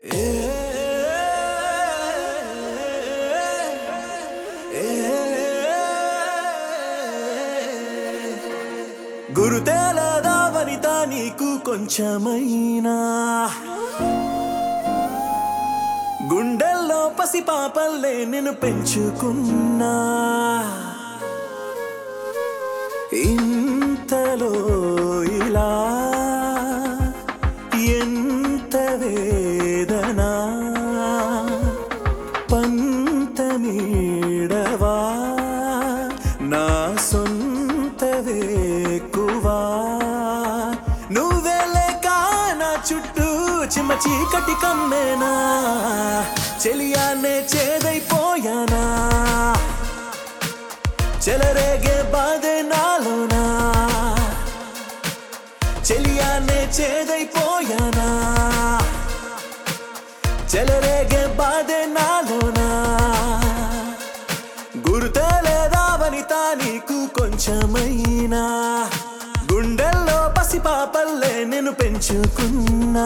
గురుతేలదా వనిత నీకు కొంచెమైనా గుండెల్లో పసి పాపల్లే నేను పెంచుకున్నా ఇంతలో ఇలా ఎంత వేదనా పంతమీడవా నా సొంత వేకువా నువ్వే లేక నా చుట్టూ చిమ్మ చీకటి కమ్మేనా చెలియానే చేదైపోయానా చెలరేగే బాధే నాలోనా చెలియానే చేదైపోయానా చెలరేగే బాధే నాలోనా గుర్తులేదా వనిత నీకు కొంచెమైనా గుండెల్లో పసిపాపల్లే నేను పెంచుకున్నా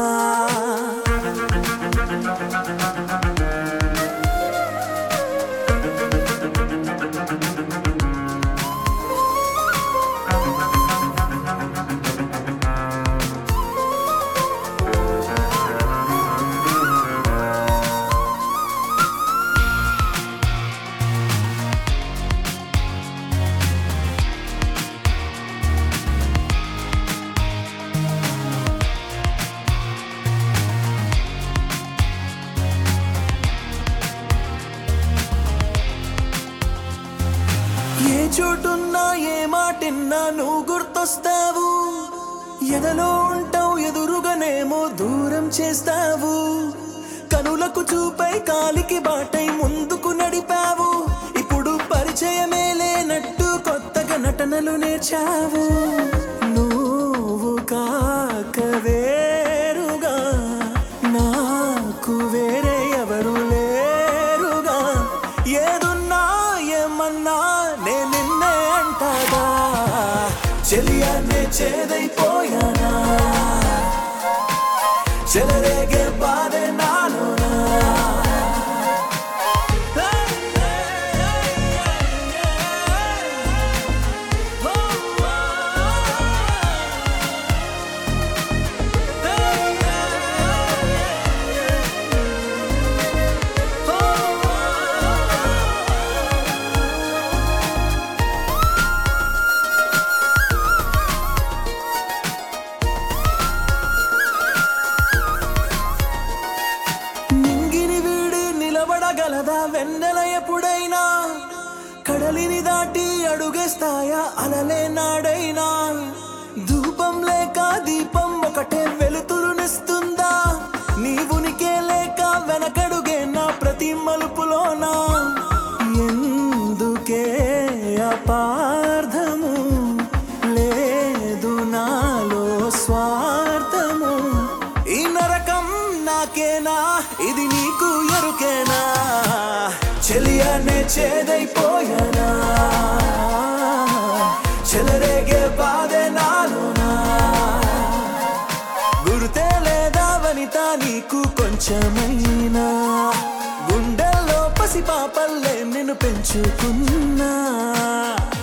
ఏ చోటున్నా ఏ మాటిన్నా నువ్వు గుర్తొస్తావు ఎదలో ఉంటావు ఎదురుగానేమో దూరం చేస్తావు కనులకు చూపై కాలికి బాటై ముందుకు నడిపావు ఇప్పుడు పరిచయమే లేనట్టు కొత్తగా నటనలు నేర్చావు నువ్వు కాక వేరుగా నాకు వేరే ఎవరు లేరుగా ఏదున్నా ఏమన్నా నే నిన్నే అంటాగా చెలియానే చేదైపోయానా చెలరేగే బాధే నాలోనా నింగిని వీడి నిలబడగలదా వెన్నెల ఎప్పుడైనా కడలిని దాటి అడుగేస్తాయా అలలే నాడైనా ధూపం లేక దీపం ఒకటే వెలుతురునిస్తుందా నీవునికే లేక వెనకడుగే నా ప్రతి మలుపులోనా ఎందుకే అపార్థము లేదు నాలో స్వార్థము ఈ నరకం నాకేనా ఇది నీకు ఎరుకేనా చెలియానే చేదైపోయానా చెలరేగే బాధే నాలోనా గుర్తే లేదా వనిత నీకు కొంచెమైనా గుండెల్లో పసిపాపల్లే నిన్ను పెంచుకున్నా